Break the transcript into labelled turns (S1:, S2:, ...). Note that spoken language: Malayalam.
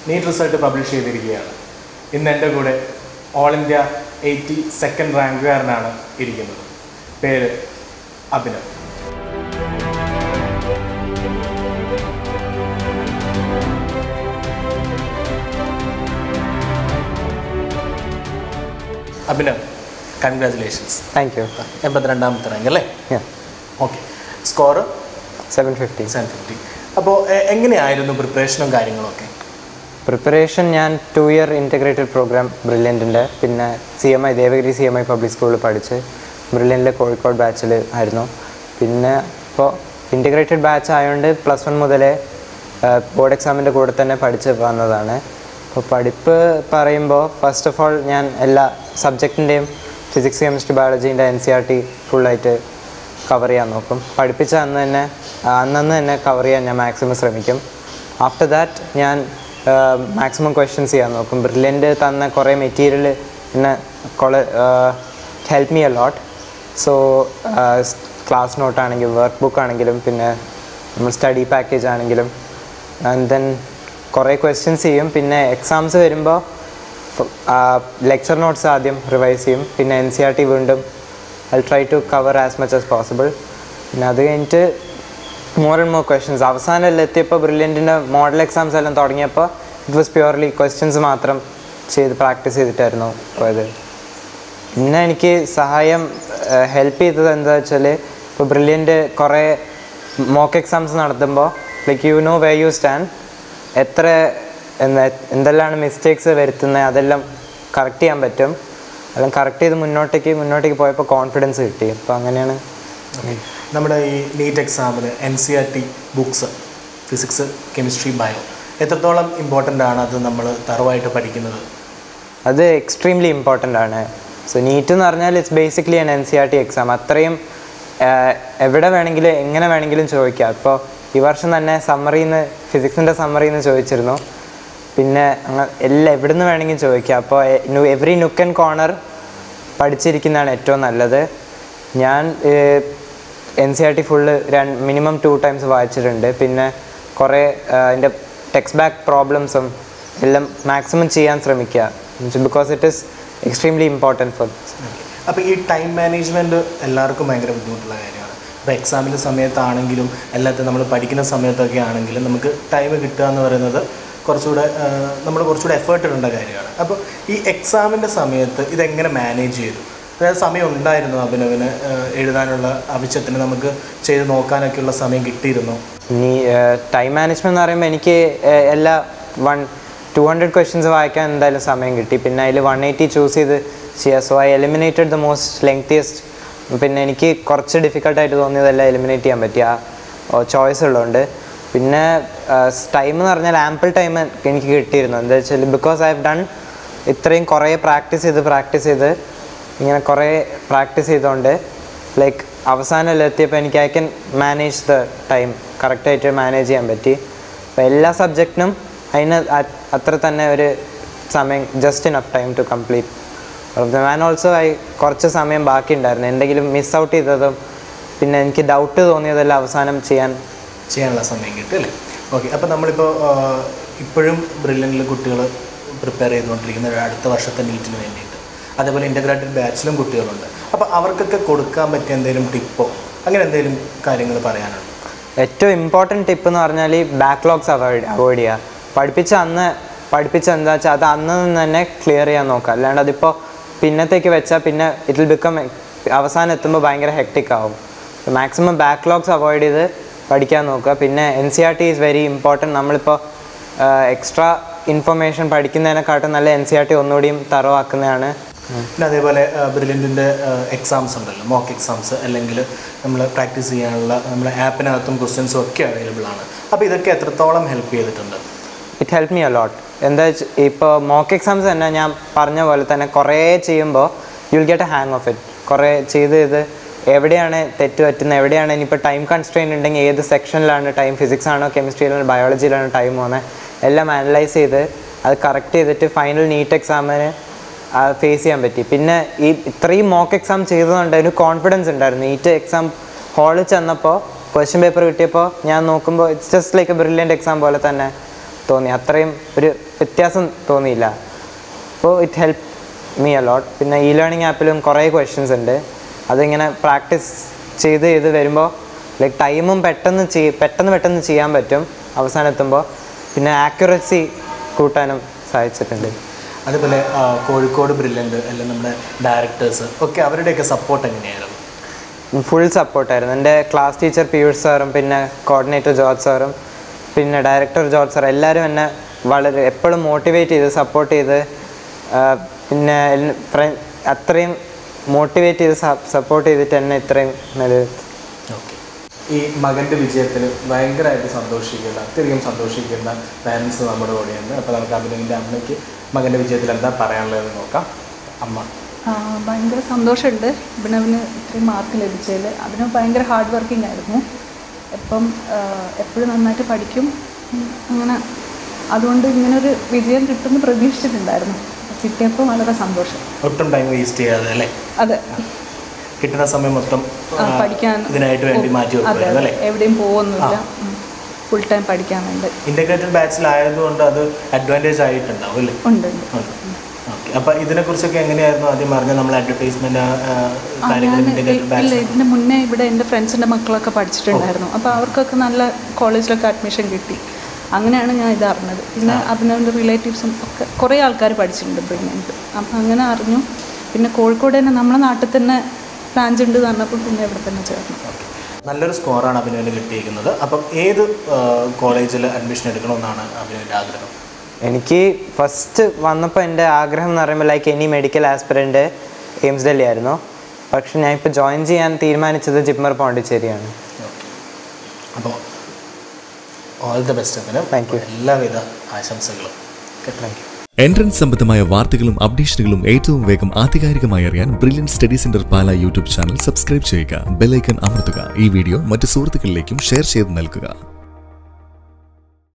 S1: നീറ്റ് റിസൾട്ട് പബ്ലിഷ് ചെയ്തിരിക്കുകയാണ് ഇന്ന് എൻ്റെ കൂടെ ഓൾ ഇന്ത്യ എയ്റ്റി സെക്കൻഡ് റാങ്കുകാരനാണ് ഇരിക്കുന്നത് പേര് Abhinav Abhinav congratulations
S2: thank you
S1: എൺപത്തിരണ്ടാമത്തെ റാങ്ക് അല്ലേ okay score
S2: seven fifty
S1: seven fifty അപ്പോൾ എങ്ങനെയായിരുന്നു പ്രിപ്പറേഷനും കാര്യങ്ങളും ഒക്കെ
S2: പ്രിപ്പറേഷൻ ഞാൻ ടു ഇയർ ഇൻറ്റഗ്രേറ്റഡ് പ്രോഗ്രാം ബ്രില്യൻറ്റിൻ്റെ പിന്നെ C M I Devagiri C M I public സ്കൂളിൽ പഠിച്ച് ബ്രില്യൻറ്റിലെ കോഴിക്കോട് ബാച്ചിൽ ആയിരുന്നു പിന്നെ ഇപ്പോൾ ഇൻറ്റഗ്രേറ്റഡ് ബാച്ച് ആയതുകൊണ്ട് പ്ലസ് വൺ മുതലേ ബോർഡ് എക്സാമിൻ്റെ കൂടെ തന്നെ പഠിച്ച് വന്നതാണ് അപ്പോൾ പഠിപ്പ് പറയുമ്പോൾ ഫസ്റ്റ് ഓഫ് ഓൾ ഞാൻ എല്ലാ സബ്ജക്റ്റിൻ്റെയും ഫിസിക്സ് കെമിസ്ട്രി ബയോളജീൻ്റെ എൻ സി ആർ ടി ഫുള്ളായിട്ട് കവർ ചെയ്യാൻ നോക്കും പഠിപ്പിച്ച അന്ന് തന്നെ അന്നന്ന് തന്നെ കവർ ചെയ്യാൻ ഞാൻ മാക്സിമം ശ്രമിക്കും ആഫ്റ്റർ ദാറ്റ് ഞാൻ മാക്സിമം ക്വസ്റ്റ്യൻസ് ചെയ്യാൻ നോക്കും ബ്രില്യൻ്റ് തന്ന കുറേ മെറ്റീരിയൽ എന്നെ കൊള help me a lot so class note ആണെങ്കിലും വർക്ക് ബുക്ക് ആണെങ്കിലും പിന്നെ നമ്മൾ സ്റ്റഡി പാക്കേജ് ആണെങ്കിലും ആൻഡ് ദെൻ കുറേ ക്വസ്റ്റ്യൻസ് ചെയ്യും പിന്നെ എക്സാംസ് വരുമ്പോൾ ലെക്ചർ നോട്ട്സ് ആദ്യം റിവൈസ് ചെയ്യും പിന്നെ എൻ സി ആർ ടി വീണ്ടും I try to cover as much as possible പിന്നെ അത് കഴിഞ്ഞിട്ട് മോർ ആൻഡ് മോർ ക്വസ്റ്റ്യൻസ് അവസാനം എത്തിയപ്പോൾ ബ്രില്യൻറ്റിൻ്റെ മോഡൽ എക്സാംസ് എല്ലാം തുടങ്ങിയപ്പോൾ ഇറ്റ് വാസ് പ്യുവർലി ക്വസ്റ്റ്യൻസ് മാത്രം ചെയ്ത് പ്രാക്ടീസ് ചെയ്തിട്ടായിരുന്നു പോയത് പിന്നെ എനിക്ക് സഹായം ഹെൽപ്പ് ചെയ്തത് എന്താ വെച്ചാൽ ഇപ്പോൾ ബ്രില്യൻ്റ് കുറേ മോക്ക് എക്സാംസ് നടത്തുമ്പോൾ like you know where you stand എത്ര എന്താ എന്തെല്ലാം മിസ്റ്റേക്സ് വരുത്തുന്നത് അതെല്ലാം കറക്റ്റ് ചെയ്യാൻ പറ്റും എല്ലാം കറക്റ്റ് ചെയ്ത് മുന്നോട്ടേക്ക് മുന്നോട്ടേക്ക് പോയപ്പോൾ കോൺഫിഡൻസ് കിട്ടി അപ്പോൾ അങ്ങനെയാണ്
S1: നമ്മുടെ ഈ നീറ്റ് എക്സാമിന് N C R T books physics chemistry bio എത്രത്തോളം ഇമ്പോർട്ടൻ്റ് ആണ് അത് നമ്മൾ തറവായിട്ട് പഠിക്കുന്നത്
S2: അത് എക്സ്ട്രീംലി ഇമ്പോർട്ടൻ്റ് ആണ് സോ നീറ്റ് എന്ന് പറഞ്ഞാൽ it's basically N N C R T exam അത്രയും ആഹ്, എവിടെ വേണമെങ്കിലും എങ്ങനെ വേണമെങ്കിലും ചോദിക്കാം ഇപ്പോൾ ഈ വർഷം തന്നെ സമ്മറിയിൽ നിന്ന് ഫിസിക്സിൻ്റെ സമ്മറിയിൽ നിന്ന് ചോദിച്ചിരുന്നു പിന്നെ അങ്ങ് എല്ലാ എവിടെ നിന്ന് വേണമെങ്കിലും ചോദിക്കാം അപ്പോൾ എവറി നുക്ക് ആൻഡ് കോർണർ പഠിച്ചിരിക്കുന്നതാണ് ഏറ്റവും നല്ലത് ഞാൻ N C R T full രണ്ട് മിനിമം ടു ടൈംസ് വായിച്ചിട്ടുണ്ട് പിന്നെ കുറേ അതിൻ്റെ ടെക്സ്റ്റ് ബാക്ക് പ്രോബ്ലംസും എല്ലാം മാക്സിമം ചെയ്യാൻ ശ്രമിക്കുക because it is extremely important for
S1: അപ്പോൾ ഈ ടൈം മാനേജ്മെൻറ്റ് എല്ലാവർക്കും ഭയങ്കര ബുദ്ധിമുട്ടുള്ള കാര്യമാണ് ഇപ്പോൾ എക്സാമിൻ്റെ സമയത്താണെങ്കിലും എല്ലാത്തിനും നമ്മൾ പഠിക്കുന്ന സമയത്തൊക്കെ ആണെങ്കിലും നമുക്ക് ടൈം കിട്ടുക എന്ന് പറയുന്നത് കുറച്ചുകൂടെ നമ്മൾ കുറച്ചുകൂടെ എഫേർട്ട് ഇടേണ്ട കാര്യമാണ് അപ്പോൾ ഈ എക്സാമിൻ്റെ സമയത്ത് ഇതെങ്ങനെ മാനേജ് ചെയ്തു അതായത് സമയം ഉണ്ടായിരുന്നു അഭിനവിന് ആഹ്, എഴുതാനുള്ള ആവശ്യത്തിന് നമുക്ക് ചെയ്ത് നോക്കാനൊക്കെയുള്ള സമയം കിട്ടിയിരുന്നു
S2: ഇനി ടൈം മാനേജ്മെന്റ് എന്ന് പറയുമ്പോൾ എനിക്ക് ഏഹ്, എല്ലാ വൺ ടു ഹൺഡ്രഡ് ക്വസ്റ്റ്യൻസ് വായിക്കാൻ എന്തായാലും സമയം കിട്ടി പിന്നെ അതിൽ വൺ എയ്റ്റി ചൂസ് ചെയ്ത് ചെയ്യുക so I eliminated the most lengthiest പിന്നെ എനിക്ക് കുറച്ച് ഡിഫിക്കൽട്ടായിട്ട് തോന്നിയതെല്ലാം എലിമിനേറ്റ് ചെയ്യാൻ പറ്റിയ ചോയ്സ് ഉള്ളതുകൊണ്ട് പിന്നെ ടൈം എന്ന് പറഞ്ഞാൽ ആമ്പിൾ ടൈം എനിക്ക് കിട്ടിയിരുന്നു എന്താ വെച്ചാൽ ബിക്കോസ് ഐ ഹവ് ഡൺ ഇത്രയും കുറേ പ്രാക്ടീസ് ചെയ്ത് പ്രാക്ടീസ് ചെയ്ത് ഇങ്ങനെ കുറേ പ്രാക്ടീസ് ചെയ്തുകൊണ്ട് ലൈക്ക് അവസാനം എത്തിയപ്പോൾ എനിക്ക് I can manage the time കറക്റ്റായിട്ട് മാനേജ് ചെയ്യാൻ പറ്റി അപ്പോൾ എല്ലാ സബ്ജക്റ്റിനും അതിന് അ- അത്ര തന്നെ ഒരു സമയം just enough time to complete ഞാൻ ഓൾസോ ഐ കുറച്ച് സമയം ബാക്കി ഉണ്ടായിരുന്നു എന്തെങ്കിലും മിസ് ഔട്ട് ചെയ്തതും പിന്നെ എനിക്ക് ഡൗട്ട് തോന്നിയതെല്ലാം അവസാനം ചെയ്യാൻ
S1: ചെയ്യാനുള്ള സമയം കിട്ടും അല്ലേ ഓക്കെ അപ്പോൾ നമ്മളിപ്പോൾ ഇപ്പോഴും ബ്രില്യൻറ്റിൽ കുട്ടികൾ പ്രിപ്പയർ ചെയ്തുകൊണ്ടിരിക്കുന്ന ഒരു അടുത്ത വർഷത്തെ നീറ്റിന് വേണ്ടിയിട്ട് അതേപോലെ ഇൻ്റഗ്രേറ്റഡ് ബാച്ചിലും കുട്ടികളുണ്ട് അപ്പോൾ അവർക്കൊക്കെ കൊടുക്കാൻ പറ്റിയ എന്തെങ്കിലും ടിപ്പോ അങ്ങനെ എന്തെങ്കിലും കാര്യങ്ങൾ പറയാനുണ്ട്
S2: ഏറ്റവും ഇമ്പോർട്ടൻറ്റ് ടിപ്പ് എന്ന് പറഞ്ഞാൽ ഈ ബാക്ക്ലോഗ്സ് അവോയ്ഡ് അവോയ്ഡ് ചെയ്യുക പഠിപ്പിച്ച അന്ന് പഠിപ്പിച്ച എന്താ വെച്ചാൽ അത് അന്ന് നിന്ന് തന്നെ ക്ലിയർ ചെയ്യാൻ നോക്കുക അല്ലാണ്ട് അതിപ്പോൾ പിന്നത്തേക്ക് വെച്ചാൽ പിന്നെ ഇറ്റ് വിൽ ബിക്കം അവസാനം എത്തുമ്പോൾ ഭയങ്കര ഹെക്ടിക് ആവും മാക്സിമം ബാക്ക്ലോഗ്സ് അവോയ്ഡ് ചെയ്ത് പഠിക്കാൻ നോക്കുക പിന്നെ N C R T is very important നമ്മളിപ്പോൾ എക്സ്ട്രാ ഇൻഫർമേഷൻ പഠിക്കുന്നതിനെക്കാട്ടും നല്ല എൻ സി ആർ ടി ഒന്നുകൂടിയും തറവാക്കുന്നതാണ്
S1: പിന്നെ അതേപോലെ ബ്രില്യൻറ്റിൻ്റെ എക്സാംസ് ഉണ്ടല്ലോ മോക്ക് എക്സാംസ് അല്ലെങ്കിൽ നമ്മൾ പ്രാക്ടീസ് ചെയ്യാനുള്ള നമ്മുടെ ആപ്പിനകത്തും ക്വസ്റ്റ്യൻസും ഒക്കെ അവൈലബിൾ ആണ് അപ്പോൾ ഇതൊക്കെ എത്രത്തോളം ഹെൽപ്പ് ചെയ്തിട്ടുണ്ട്
S2: ഇറ്റ് ഹെൽപ്പ് മീ അലോട്ട് എന്താ വെച്ച് ഇപ്പോൾ മോക്ക് എക്സാംസ് തന്നെ ഞാൻ പറഞ്ഞ പോലെ തന്നെ കുറേ ചെയ്യുമ്പോൾ you will get a hang of it കുറേ ചെയ്ത് ചെയ്ത് എവിടെയാണ് തെറ്റ് പറ്റുന്നത് എവിടെയാണ് ഇനിയിപ്പോൾ ടൈം കൺസ്ട്രെയിൻ ഉണ്ടെങ്കിൽ ഏത് സെക്ഷനിലാണ് ടൈം ഫിസിക്സ് ആണോ കെമിസ്ട്രിയിലാണോ ബയോളജിയിലാണോ ടൈം പോകുന്നത് എല്ലാം അനലൈസ് ചെയ്ത് അത് കറക്റ്റ് ചെയ്തിട്ട് ഫൈനൽ നീറ്റ് എക്സാമിന് ഫേസ് ചെയ്യാൻ പറ്റി പിന്നെ ഈ ഇത്രയും മോക്ക് എക്സാം ചെയ്തതുകൊണ്ട് ഒരു കോൺഫിഡൻസ് ഉണ്ടായിരുന്നു നീറ്റ് എക്സാം ഹാളിൽ ചെന്നപ്പോൾ ക്വസ്റ്റ്യൻ പേപ്പർ കിട്ടിയപ്പോൾ ഞാൻ നോക്കുമ്പോൾ it's just like a Brilliant exam പോലെ തന്നെ തോന്നി അത്രയും ഒരു വ്യത്യാസം തോന്നിയില്ല അപ്പോൾ ഇറ്റ് ഹെൽപ്പ് മീ അലോട്ട് പിന്നെ ഇ ലേണിംഗ് ആപ്പിലും കുറേ ക്വസ്റ്റ്യൻസ് ഉണ്ട് അതിങ്ങനെ പ്രാക്ടീസ് ചെയ്ത് ചെയ്ത് വരുമ്പോൾ ലൈക്ക് ടൈമും പെട്ടെന്ന് ചെയ് പെട്ടെന്ന് പെട്ടെന്ന് ചെയ്യാൻ പറ്റും അവസാനം എത്തുമ്പോൾ പിന്നെ ആക്യുറസി കൂട്ടാനും സഹായിച്ചിട്ടുണ്ട്
S1: അതുപോലെ ആ, കോഴിക്കോട് ബ്രില്യൻ്റ് അല്ലെങ്കിൽ നമ്മുടെ ഡയറക്ടേഴ്സ് ഒക്കെ അവരുടെയൊക്കെ സപ്പോർട്ട് എങ്ങനെയായിരുന്നു
S2: ഫുൾ സപ്പോർട്ടായിരുന്നു എൻ്റെ ക്ലാസ് ടീച്ചർ പീയൂഷ് സാറും പിന്നെ കോർഡിനേറ്റർ ജോർജ് സാറും പിന്നെ ഡയറക്ടർ ജോർജ് സാർ എല്ലാവരും എന്നെ വളരെ എപ്പോഴും മോട്ടിവേറ്റ് ചെയ്ത് സപ്പോർട്ട് ചെയ്ത് ആ, പിന്നെ എന്നെ ഫ്ര- അത്രയും മോട്ടിവേറ്റ് ചെയ്ത് സപ്പോർട്ട് ചെയ്തിട്ട് എന്നെ ഇത്രയും നല്ല
S1: ഓക്കെ ഈ മകൻ്റെ വിജയത്തിൽ ഭയങ്കരമായിട്ട് സന്തോഷിക്കുന്ന അത്യധികം സന്തോഷിക്കുന്ന പാരൻസ് നമ്മുടെ കൂടെയുണ്ട് അപ്പോൾ നമുക്ക് അഭിനവിൻ്റെ അമ്മയ്ക്ക് മകൻ്റെ വിജയത്തിൽ എന്താ പറയാനുള്ളതെന്ന് നോക്കാം അമ്മ
S3: ആ, ഭയങ്കര സന്തോഷമുണ്ട് അഭിനവിന് ഇത്രയും മാർക്ക് ലഭിച്ചതിൽ അഭിനവ് ഭയങ്കര ഹാർഡ് വർക്കിംഗ് ആയിരുന്നു എപ്പം എപ്പോഴും നന്നായിട്ട് പഠിക്കും ഉം, അങ്ങനെ അതുകൊണ്ട് ഇങ്ങനൊരു വിജയം കിട്ടുമെന്ന് പ്രതീക്ഷിച്ചിട്ടുണ്ടായിരുന്നു കിട്ടിയപ്പോൾ വളരെ സന്തോഷം
S1: ഒട്ടും ടൈം വേസ്റ്റ് ചെയ്യാതെ അല്ലേ
S3: അതെ
S1: കിട്ടുന്ന സമയം മൊത്തം
S3: ആ,
S1: ആ,
S3: പഠിക്കാൻ
S1: ഇതിനായിട്ട് വേണ്ടി മാറ്റി
S3: അതെ
S1: വെക്കുമായിരുന്നു
S3: അതെ
S1: അല്ലേ
S3: എവിടെയും പോകുന്നില്ല ഫുൾ ടൈം പഠിക്കാൻ വേണ്ടി
S1: ഇൻ്റഗ്രേറ്റഡ് ബാച്ചിലായതുകൊണ്ട് അത് അഡ്വാൻറ്റേജ് ആയിട്ടുണ്ടാവും അല്ലേ
S3: ഉണ്ട് ഉണ്ട്
S1: ഓക്കെ അപ്പോൾ ഇതിനെക്കുറിച്ചൊക്കെ എങ്ങനെയായിരുന്നു ആദ്യം പറഞ്ഞത് നമ്മൾ അഡ്വർടൈസ്മെൻറ്റ്
S3: ആ,
S1: കാര്യങ്ങൾ
S3: ഞാൻ
S1: ഇൻ്റഗ്രേറ്റഡ്
S3: ഇല്ല
S1: ബാച്ച്
S3: ഇതിന് മുന്നേ ഇവിടെ എൻ്റെ ഫ്രണ്ട്സിൻ്റെ മക്കളൊക്കെ പഠിച്ചിട്ടുണ്ടായിരുന്നു അപ്പോൾ അവർക്കൊക്കെ നല്ല കോളേജിലൊക്കെ അഡ്മിഷൻ കിട്ടി അങ്ങനെയാണ് ഞാൻ ഇത് അറിഞ്ഞത് പിന്നെ അഭിനവിൻ്റെ റിലേറ്റീവ്സും ഒക്കെ കുറേ ആൾക്കാർ പഠിച്ചിട്ടുണ്ട് ബ്രില്യൻറ്റ് അപ്പം അങ്ങനെ അറിഞ്ഞു പിന്നെ കോഴിക്കോട് തന്നെ നമ്മുടെ നാട്ടിൽ തന്നെ ബ്രാഞ്ച് ഉണ്ട് എന്ന് പറഞ്ഞപ്പോൾ പിന്നെ ഇവിടെ തന്നെ ചേർന്നു
S1: നല്ലൊരു സ്കോറാണ് അഭിനവിന് കിട്ടിയിരിക്കുന്നത് അപ്പം ഏത് കോളേജിൽ അഡ്മിഷൻ എടുക്കണമെന്നാണ് അഭിനവിൻ്റെ ആഗ്രഹം
S2: എനിക്ക് ഫസ്റ്റ് വന്നപ്പോൾ എൻ്റെ ആഗ്രഹം എന്ന് പറയുമ്പോൾ like any medical aspirant AIIMS Delhi ആയിരുന്നു പക്ഷെ ഞാൻ ഇപ്പോൾ ജോയിൻ ചെയ്യാൻ തീരുമാനിച്ചത് ജിപ്മർ പോണ്ടിച്ചേരിയാണ്
S1: ഓക്കെ അപ്പോൾ all the best Abhinav
S2: Thank you.
S1: എല്ലാവിധ ആശംസകളും
S2: താങ്ക് യു
S4: എൻട്രൻസ് സംബന്ധമായ വാർത്തകളും അപ്ഡേഷനുകളും ഏറ്റവും വേഗം ആധികാരികമായി അറിയാൻ Brilliant Study Centre Pala YouTube channel subscribe ചെയ്യുക ബെല്ലൈക്കൺ അമർത്തുക ഈ വീഡിയോ മറ്റ് സുഹൃത്തുക്കളിലേക്കും ഷെയർ ചെയ്ത് നൽകുക